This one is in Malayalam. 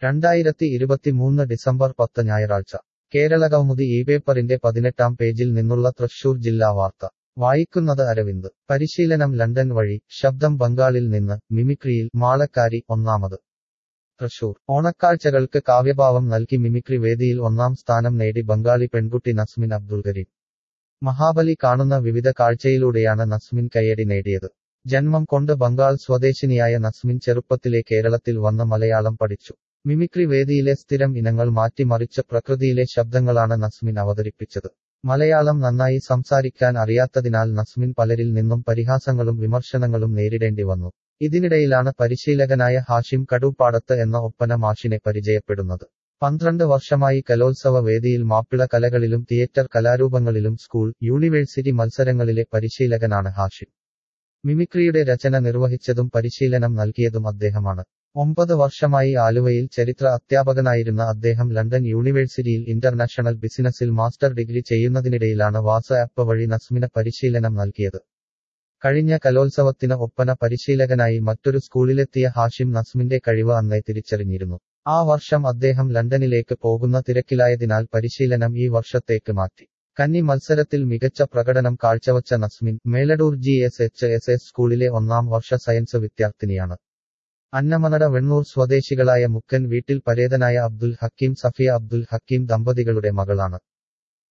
രണ്ടായിരത്തി ഇരുപത്തിമൂന്ന് ഡിസംബർ പത്ത് ഞായറാഴ്ച കേരളകൗമുദി ഈ പേപ്പറിന്റെ പതിനെട്ടാം പേജിൽ നിന്നുള്ള തൃശൂർ ജില്ലാ വാർത്ത വായിക്കുന്നത് അരവിന്ദ് പരിശീലനം ലണ്ടൻ വഴി ശബ്ദം ബംഗാളിൽ നിന്ന് മിമിക്രിയിൽ മാളക്കാരി ഒന്നാമത് തൃശൂർ ഓണക്കാഴ്ചകൾക്ക് കാവ്യഭാവം നൽകി മിമിക്രി വേദിയിൽ ഒന്നാം സ്ഥാനം നേടി ബംഗാളി പെൺകുട്ടി നസ്മിൻ അബ്ദുൽ കരീം മഹാബലി കാണുന്ന വിവിധ കാഴ്ചയിലൂടെയാണ് നസ്മിൻ കയ്യടി നേടിയത് ജന്മം കൊണ്ട് ബംഗാൾ സ്വദേശിനിയായ നസ്മിൻ ചെറുപ്പത്തിലെ കേരളത്തിൽ വന്ന് മലയാളം പഠിച്ചു മിമിക്രി വേദിയിലെ സ്ഥിരം ഇനങ്ങൾ മാറ്റിമറിച്ച പ്രകൃതിയിലെ ശബ്ദങ്ങളാണ് നസ്മിൻ അവതരിപ്പിച്ചത് മലയാളം നന്നായി സംസാരിക്കാൻ അറിയാത്തതിനാൽ നസ്മിൻ പലരിൽ നിന്നും പരിഹാസങ്ങളും വിമർശനങ്ങളും നേരിടേണ്ടി വന്നു ഇതിനിടയിലാണ് പരിശീലകനായ ഹാഷിം കടൂപ്പാടത്ത് എന്ന ഒപ്പന മാഷിനെ പരിചയപ്പെടുന്നത് പന്ത്രണ്ട് വർഷമായി കലോത്സവ വേദിയിൽ മാപ്പിള കലകളിലും തിയേറ്റർ കലാരൂപങ്ങളിലും സ്കൂൾ യൂണിവേഴ്സിറ്റി മത്സരങ്ങളിലെ പരിശീലകനാണ് ഹാഷിം മിമിക്രിയുടെ രചന നിർവഹിച്ചതും പരിശീലനം നൽകിയതും അദ്ദേഹമാണ് ഒമ്പത് വർഷമായി ആലുവയിൽ ചരിത്ര അധ്യാപകനായിരുന്ന അദ്ദേഹം ലണ്ടൻ യൂണിവേഴ്സിറ്റിയിൽ ഇന്റർനാഷണൽ ബിസിനസ്സിൽ മാസ്റ്റർ ഡിഗ്രി ചെയ്യുന്നതിനിടയിലാണ് വാട്സ് ആപ്പ് വഴി നസ്മിന് പരിശീലനം നൽകിയത് കഴിഞ്ഞ കലോത്സവത്തിന് ഒപ്പന പരിശീലകനായി മറ്റൊരു സ്കൂളിലെത്തിയ ഹാഷിം നസ്മിന്റെ കഴിവ് അന്നേ തിരിച്ചറിഞ്ഞിരുന്നു ആ വർഷം അദ്ദേഹം ലണ്ടനിലേക്ക് പോകുന്ന തിരക്കിലായതിനാൽ പരിശീലനം ഈ വർഷത്തേക്ക് മാറ്റി കന്നി മത്സരത്തിൽ മികച്ച പ്രകടനം കാഴ്ചവച്ച Nasmin Meladoor G S H S S സ്കൂളിലെ ഒന്നാം വർഷ സയൻസ് വിദ്യാർത്ഥിനിയാണ് അന്നമനട വെണ്ണൂർ സ്വദേശികളായ മുക്കൻ വീട്ടിൽ പരേതനായ അബ്ദുൽ ഹക്കീം സഫിയ അബ്ദുൽ ഹക്കീം ദമ്പതികളുടെ മകളാണ്